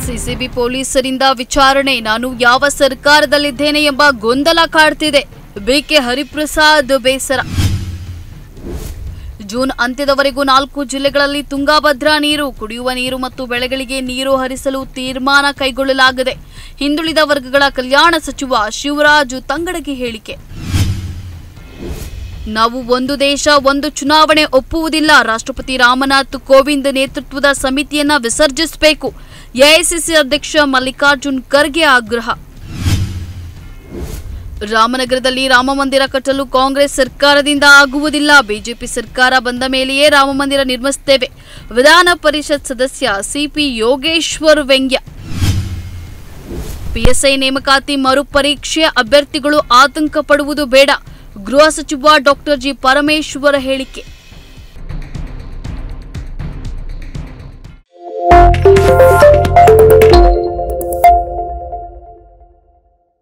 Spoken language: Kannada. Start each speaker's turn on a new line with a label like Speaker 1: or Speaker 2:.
Speaker 1: ಸಿಸಿಬಿ ಪೊಲೀಸರಿಂದ ವಿಚಾರಣೆ ನಾನು ಯಾವ ಸರ್ಕಾರದಲ್ಲಿದ್ದೇನೆ ಎಂಬ ಗೊಂದಲ ಕಾಡ್ತಿದೆ ಬಿಕೆ ಹರಿಪ್ರಸಾದ್ ಬೇಸರ ಜೂನ್ ಅಂತ್ಯದವರೆಗೂ ನಾಲ್ಕು ಜಿಲ್ಲೆಗಳಲ್ಲಿ ತುಂಗಾಭದ್ರಾ ನೀರು ಕುಡಿಯುವ ನೀರು ಮತ್ತು ಬೆಳೆಗಳಿಗೆ ನೀರು ಹರಿಸಲು ತೀರ್ಮಾನ ಕೈಗೊಳ್ಳಲಾಗಿದೆ ಹಿಂದುಳಿದ ವರ್ಗಗಳ ಕಲ್ಯಾಣ ಸಚಿವ ಶಿವರಾಜು ತಂಗಡಗಿ ಹೇಳಿಕೆ ನಾವು ಒಂದು ದೇಶ ಒಂದು ಚುನಾವಣೆ ಒಪ್ಪುವುದಿಲ್ಲ ರಾಷ್ಟ್ರಪತಿ ರಾಮನಾಥ್ ಕೋವಿಂದ್ ನೇತೃತ್ವದ ಸಮಿತಿಯನ್ನ ವಿಸರ್ಜಿಸಬೇಕು ಎಐಸಿಸಿ ಅಧ್ಯಕ್ಷ ಮಲ್ಲಿಕಾರ್ಜುನ್ ಖರ್ಗೆ ಆಗ್ರಹ ರಾಮನಗರದಲ್ಲಿ ರಾಮಮಂದಿರ ಕಟ್ಟಲು ಕಾಂಗ್ರೆಸ್ ಸರ್ಕಾರದಿಂದ ಆಗುವುದಿಲ್ಲ ಬಿಜೆಪಿ ಸರ್ಕಾರ ಬಂದ ಮೇಲೆಯೇ ರಾಮಮಂದಿರ ನಿರ್ಮಿಸುತ್ತೇವೆ ವಿಧಾನ ಪರಿಷತ್ ಸದಸ್ಯ ಸಿಪಿ ಯೋಗೇಶ್ವರ್ ವ್ಯಂಗ್ಯ ಪಿಎಸ್ಐ ನೇಮಕಾತಿ ಮರುಪರೀಕ್ಷೆ ಅಭ್ಯರ್ಥಿಗಳು ಆತಂಕ ಪಡುವುದು ಬೇಡ ಗೃಹ ಸಚಿವ ಡಾಕ್ಟರ್ ಜಿ ಪರಮೇಶ್ವರ ಹೇಳಿಕೆ